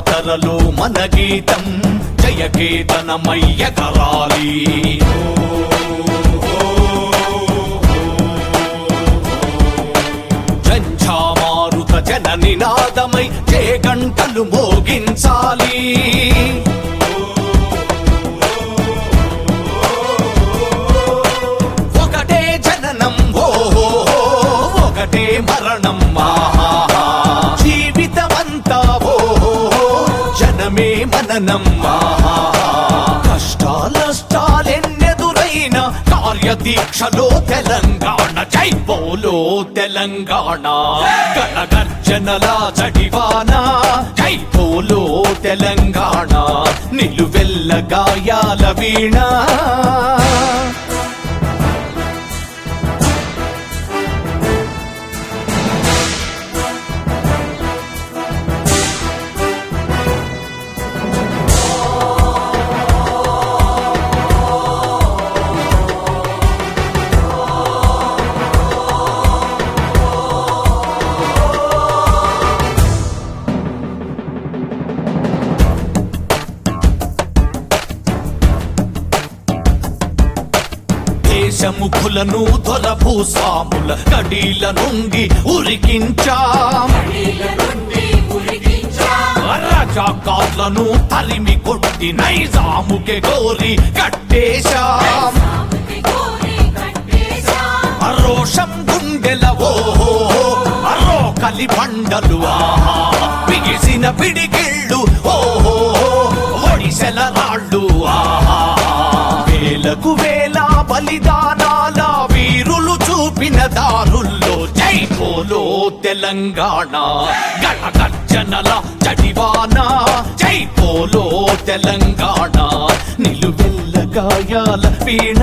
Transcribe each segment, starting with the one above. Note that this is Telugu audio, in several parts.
జాతరలో మన గీతం జయకేతనమయ్య కరాలి జంఝామారుత జన నినాదమై జే గంటలు మోగించాలి ఒకటే జననం ఓ ఒకటే మరణం ఆహా. జీవితమంతా ఓ జనమే మననం ఆహా. కష్టాలష్టాలెన్నెదురైన కార్యదీక్షలో తెలంగాణ జై బోలో తెలంగాణ గణగర్జనల జడివాన జై బోలో తెలంగాణ నిలువెల్ల గాయాల వీణ దేశముఖులను దొర భూస్వాముల కడీల నుండి ఉరికించాం రజాకాట్లను తరిమి కొట్టి నైజాముకే గోరి కట్టేశాం రోషం గుండెల ఓహో అరో కలి బండలు ఆహా బిగిసిన పిడికిళ్ళు ఓహో ఒడిసెల రాళ్ళు ఆహా వేలకు వేల బలిదానాల వీరులు చూపిన దారుల్లో జై పోలో తెలంగాణ గణగర్జనల జడివాన జై పోలో తెలంగాణ నిలువెల్ల గాయాల వీణ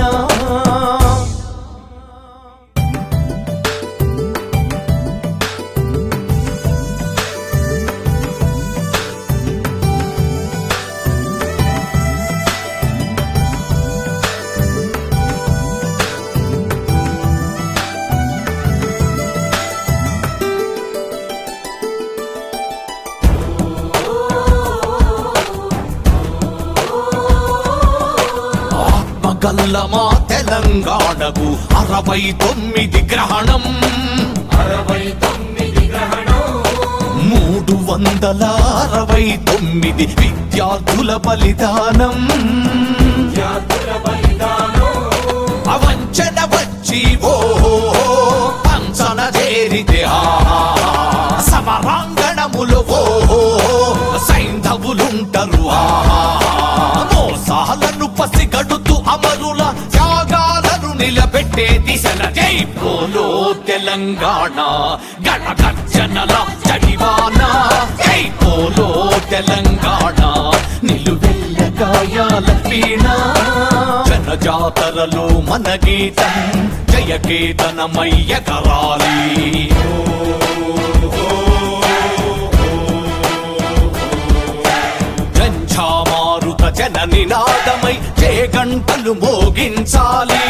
ఆత్మగల్ల మా తెలంగాణకు అరవై తొమ్మిది గ్రహణం మూడు వందల అరవై తొమ్మిది విద్యార్థుల బలిదానం అవంచన వచ్చి ఓ పంచన చేరితే ఆహా సమరాంగణములు ఓ సైంధవులుంటరు ఆహా మోసాలను పసిగడుతూ అమరుల త్యాగాలను నిలబెట్టే దిశల జై పోలో తెలంగాణ గణగర్జనల జడివాన జై పోలో తెలంగాణ నిలువెల్ల గాయాల వీణ జనజాతరలో మన గీతం జయకేతనమయ్య కరాలి జంఝామారుత జన నినాదమై జే గంటలు మోగించాలి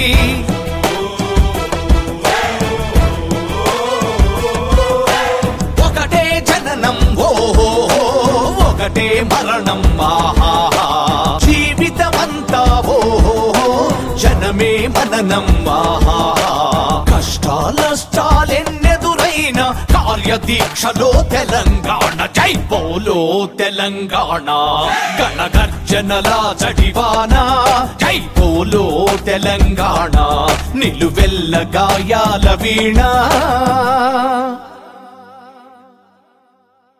ఒకటే జననం ఓ ఒకటే మరణం ఆహా జీవితమంతా ఓ జనమే మననం ఆహా కష్టాలష్టాలెన్నెదురైన కార్యదీక్షలో తెలంగాణ జై బోలో తెలంగాణ గణగర్జనల జడివాన జై బోలో తెలంగాణ నిలువెల్ల గాయాల వీణ